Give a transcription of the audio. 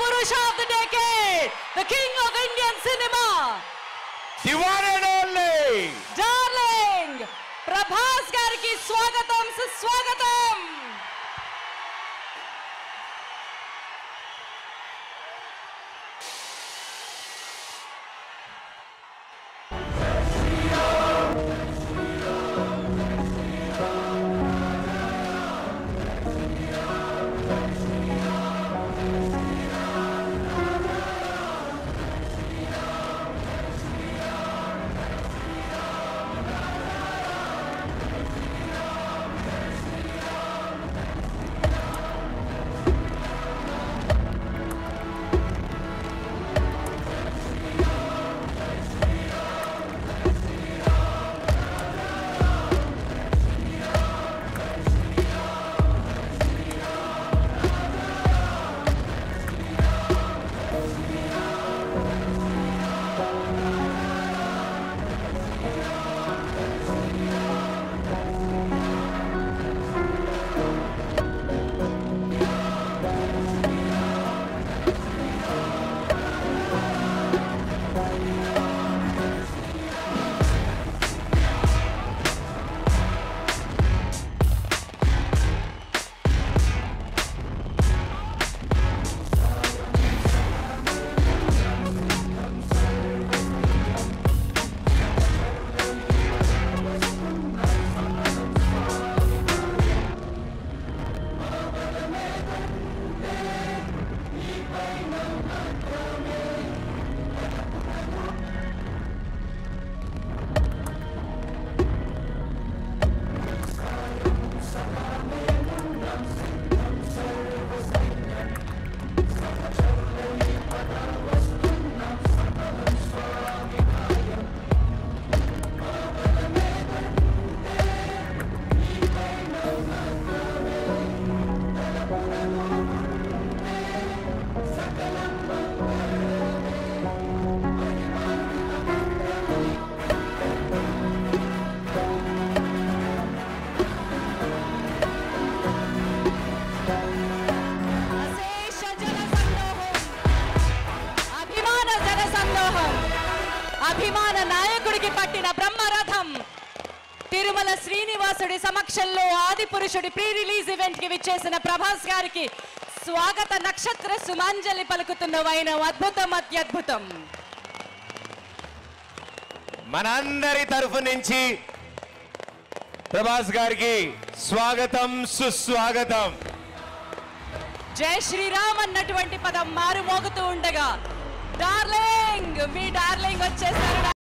Purusha of the decade, the king of Indian cinema, the one and only darling, Prabhas గారికి స్వాగతం సుస్వాగతం అశేష జన సందోహం, అభిమాన జన సందోహం అభిమాన నాయకుడికి పట్టిన బ్రహ్మరథం తిరుమల శ్రీనివాసుడి సమక్షంలో ఆది పురుషుడి ప్రీ రిలీజ్ ఈవెంట్ కి విచ్చేసిన ప్రభాస్ గారికి స్వాగత నక్షత్ర సుమాంజలి పలుకుతున్న వైన అద్భుతం అత్యద్భుతం మనందరి తరఫు నుంచి ప్రభాస్ గారికి స్వాగతం సుస్వాగతం జై శ్రీరామ్ అన్నటువంటి పదం మారు మోగుతూ ఉండగా డార్లింగ్ మీ డార్లింగ్ వచ్చేసారు